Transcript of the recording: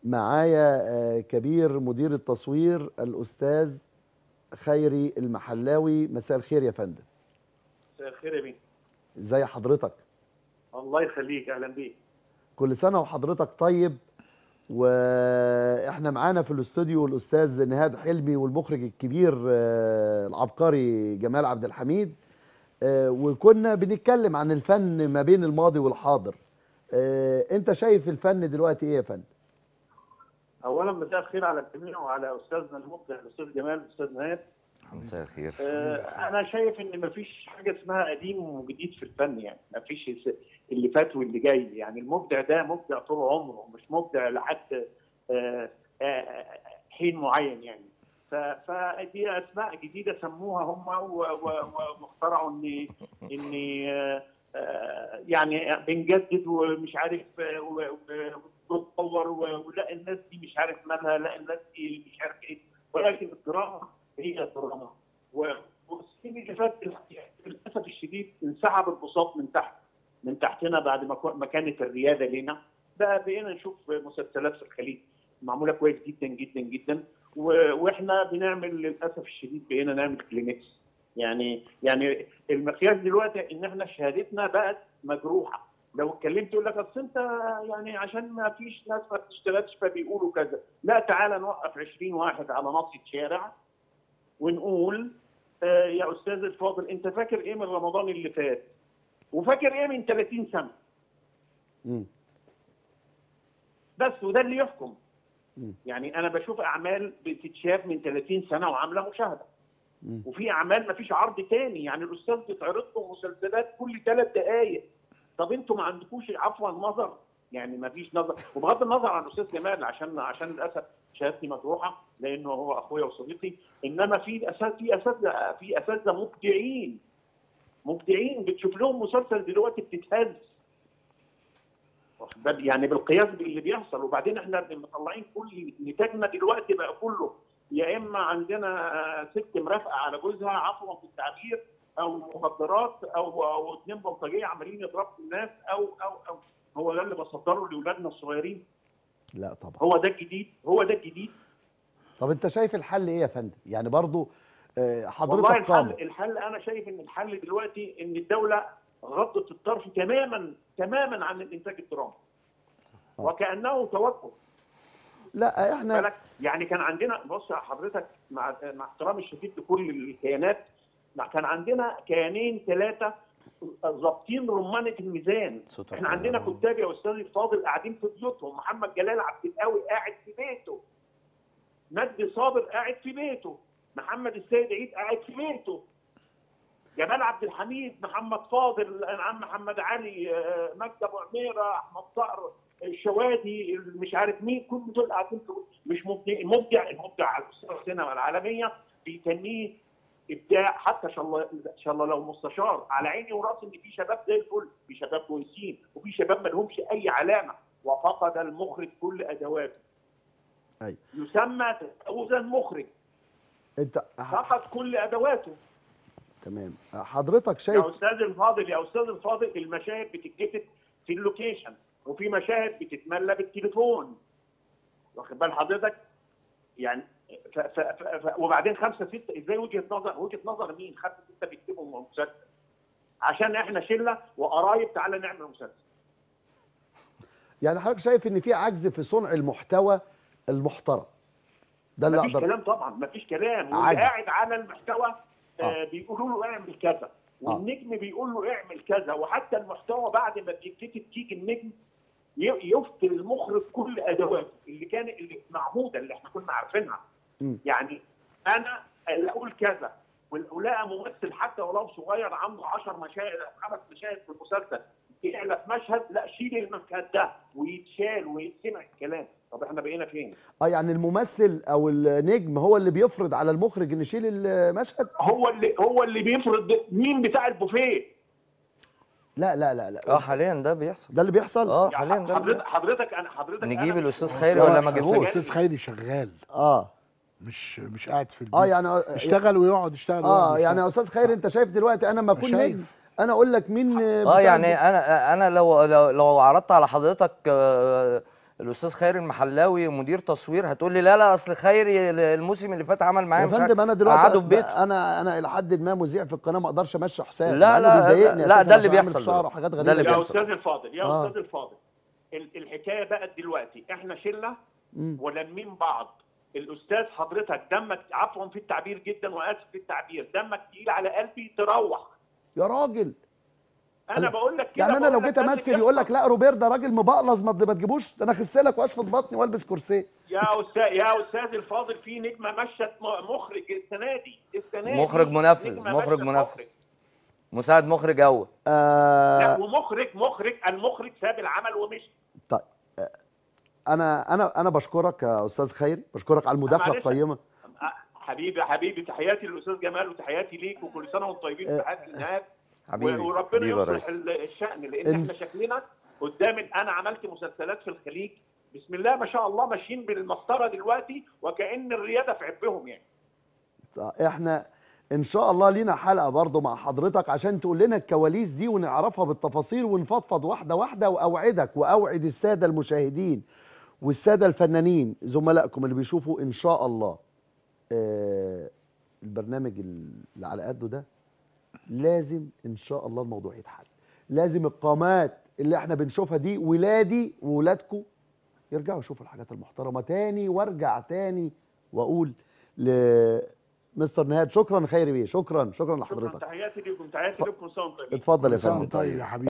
معايا آه، كبير مدير التصوير الاستاذ خيري المحلاوي مساء الخير يا فندم مساء الخير يا بيه ازي حضرتك الله يخليك اهلا بيك كل سنه وحضرتك طيب واحنا معانا في الاستوديو الاستاذ نهاد حلمي والمخرج الكبير آه، العبقري جمال عبد الحميد آه، وكنا بنتكلم عن الفن ما بين الماضي والحاضر آه، انت شايف الفن دلوقتي ايه يا فندم اولا مساء الخير على الجميع وعلى استاذنا المبدع الاستاذ جمال الاستاذ نهاد مساء الخير آه، انا شايف ان مفيش حاجه اسمها قديم وجديد في الفن يعني مفيش الس- اللي فات واللي جاي يعني المبدع ده مبدع طول عمره مش مبدع لحد آه، آه، حين معين يعني ف- فدي اسماء جديده سموها هم و- و- واخترعوا ان ان آه، آه، يعني بنجدد ومش عارف آه، و- و- ونتطور و- ولا الناس دي مش عارف مالها لا الناس دي مش عارف ايه ولكن الدراما هي الدراما و- والسنين اللي فاتت للاسف الشديد انسحب البساط من تحت من تحتنا بعد ما كو- ما كانت الرياده لنا بقى بقينا نشوف مسلسلات في الخليج معموله كويس جدا جدا جدا و- واحنا بنعمل للاسف الشديد بقينا نعمل كلينكس يعني يعني المقياس دلوقتي ان احنا شهادتنا بقت مجروحه لو اتكلمت يقول لك اصل انت يعني عشان ما فيش ناس ما بتشتغلش فبيقولوا كذا لا تعالى نوقف 20 واحد على ناصيه شارع ونقول آه يا استاذ الفاضل انت فاكر ايه من رمضان اللي فات وفاكر ايه من 30 سنه مم. بس وده اللي يحكم مم. يعني انا بشوف اعمال بتتشاف من 30 سنه وعامله مشاهده مم. وفي اعمال ما فيش عرض تاني يعني الاستاذ بيتعرض له مسلسلات كل ثلاث دقائق طب انتوا ما عندكوش عفوا نظر يعني ما فيش نظر وبغض النظر عن الاستاذ جمال عشان عشان للاسف شهادتي مجروحه لانه هو اخويا وصديقي انما في اساس في اساتذه في اساتذه مبدعين مبدعين بتشوف لهم مسلسل دلوقتي بتتهز واخد بالك؟ يعني بالقياس باللي بيحصل وبعدين احنا مطلعين كل نتاجنا دلوقتي بقى كله يا اما عندنا آه، ست مرافقه على جوزها عفوا في التعبير او مخدرات او او اثنين بلطجيه عمالين يضربوا الناس او او او هو ده اللي بصدره لاولادنا الصغيرين لا طبعا هو ده الجديد هو ده الجديد طب انت شايف الحل ايه يا فندم يعني برضو آه، والله حضرتك الحل قام الحل انا شايف ان الحل دلوقتي ان الدوله غضت الطرف تماما تماما عن الانتاج الدرامي آه. وكانه توقف لا احنا بالك يعني كان عندنا بص يا حضرتك مع مع احترامي الشديد لكل الكيانات مع- كان عندنا كيانين ثلاثه ظابطين رمانه الميزان صوت احنا واحد. عندنا كتاب يا استاذ الفاضل قاعدين في بيوتهم محمد جلال عبد القوي قاعد في بيته مجدي صابر قاعد في بيته محمد السيد عيد قاعد في بيته جمال عبد الحميد محمد فاضل عم محمد علي آه، مجدي ابو عميره احمد صقر الشوادي مش عارف مين كل دول قاعدين في مش مبدع المبدع المبدع على مستوى السينما العالميه بيتنيه ابداع حتى ان شاء الله ان شاء الله لو مستشار على عيني وراسي ان في شباب زي الفل في شباب كويسين وفي شباب ما لهمش اي علامه وفقد المخرج كل ادواته أيوة. يسمى تجاوز المخرج انت ح- فقد كل ادواته تمام حضرتك يا شايف استاذ الفاضل يا استاذ الفاضل المشاهد بتتكتب في اللوكيشن وفي مشاهد بتتملى بالتليفون واخد بال حضرتك يعني ف ف ف ف وبعدين خمسه سته ازاي وجهه نظر وجهه نظر مين خمسه سته بيكتبوا مسلسل عشان احنا شله وقرايب تعالى نعمل مسلسل يعني حضرتك شايف ان في عجز في صنع المحتوى المحترم ده اللي مفيش اقدر كلام طبعا مفيش كلام عجز. واللي قاعد على المحتوى آه. آه بيقولوا له اعمل كذا والنجم بيقول له اعمل كذا وحتى المحتوى بعد ما بيتكتب تيجي النجم ي- يفتي المخرج كل ادواته اللي كان اللي معهوده اللي احنا كنا عارفينها مم. يعني انا اللي اقول كذا والاقي ممثل حتى ولو صغير عنده 10 مشاهد أو خمس مشاهد في المسلسل يعلى في مشهد لا شيل المشهد ده ويتشال ويتسمع الكلام طب احنا بقينا فين؟ اه يعني الممثل او النجم هو اللي بيفرض على المخرج ان يشيل المشهد هو اللي هو اللي بيفرض مين بتاع البوفيه لا لا لا لا اه حاليا ده بيحصل ده اللي بيحصل اه يعني حاليا ده اللي حضرتك بيحصل. حضرتك انا حضرتك نجيب أنا- الاستاذ هو خيري ولا ما أصل نجيبوش الاستاذ خيري شغال اه مش مش قاعد في البيت اه يعني اشتغل ويقعد يشتغل اه ويقعد يعني يا يشتغل. استاذ خير انت شايف دلوقتي انا ما اكون شايف. نجم انا اقول لك مين اه بتاع يعني الب- انا انا لو لو, لو عرضت على حضرتك آه، الاستاذ خيري المحلاوي مدير تصوير هتقول لي لا لا اصل خيري الموسم اللي فات عمل معايا يا مش عارف- فندم انا دلوقتي قعدوا في بيته انا انا الى حد ما مذيع في القناه ما اقدرش امشي حساب لا، مع إنه لا، بيضايقني لا، أساساً ده اللي عشان أعمل بيحصل في شعره دلوقتي. وحاجات ده غريبه اللي يا بيحصل. استاذ الفاضل يا آه. استاذ الفاضل ال- الحكايه بقت دلوقتي احنا شله مم. ولمين بعض الاستاذ حضرتك دمك عفوا في التعبير جدا واسف في التعبير دمك تقيل على قلبي تروح يا راجل انا لا. بقول لك كده يعني انا لو بقول لك جيت ده اللي امثل يقول لك بيحصل. لا روبير ده راجل مبقلظ ما ما تجيبوش ده انا اخسلك واشفط بطني والبس كرسي يا استاذ يا استاذ الفاضل في نجمه مشت م- مخرج السنه دي السنه دي مخرج منفذ، نجمة مخرج مشت منفذ. مخرج. مساعد مخرج اول لا آه ومخرج مخرج المخرج ساب العمل ومشي طيب آه، انا انا انا بشكرك يا استاذ خيري بشكرك على المداخله معلش. القيمه أه، حبيبي حبيبي تحياتي للاستاذ جمال وتحياتي ليك وكل سنه وانتم طيبين في حياه النهار حبيبي وربنا حبيبي يا يصلح ريس ال- الشأن لان إن- احنا شكلنا قدام ال- انا عملت مسلسلات في الخليج بسم الله ما شاء الله ماشيين بالمسطره دلوقتي وكأن الرياده في عبهم يعني طيب، احنا ان شاء الله لينا حلقه برضو مع حضرتك عشان تقول لنا الكواليس دي ونعرفها بالتفاصيل ونفضفض واحده واحده واوعدك واوعد الساده المشاهدين والساده الفنانين زملائكم اللي بيشوفوا ان شاء الله آه البرنامج اللي على قده ده لازم ان شاء الله الموضوع يتحل لازم القامات اللي احنا بنشوفها دي ولادي وولادكم يرجعوا يشوفوا الحاجات المحترمه تاني وارجع تاني واقول لمستر نهاد شكرا خيري بيه شكرا شكرا شكرا لحضرتك تحياتي ليكم تحياتي ليكم كل سنه وانتم طيبين اتفضل يا كل سنة فندم وأنت طيب يا حبيبي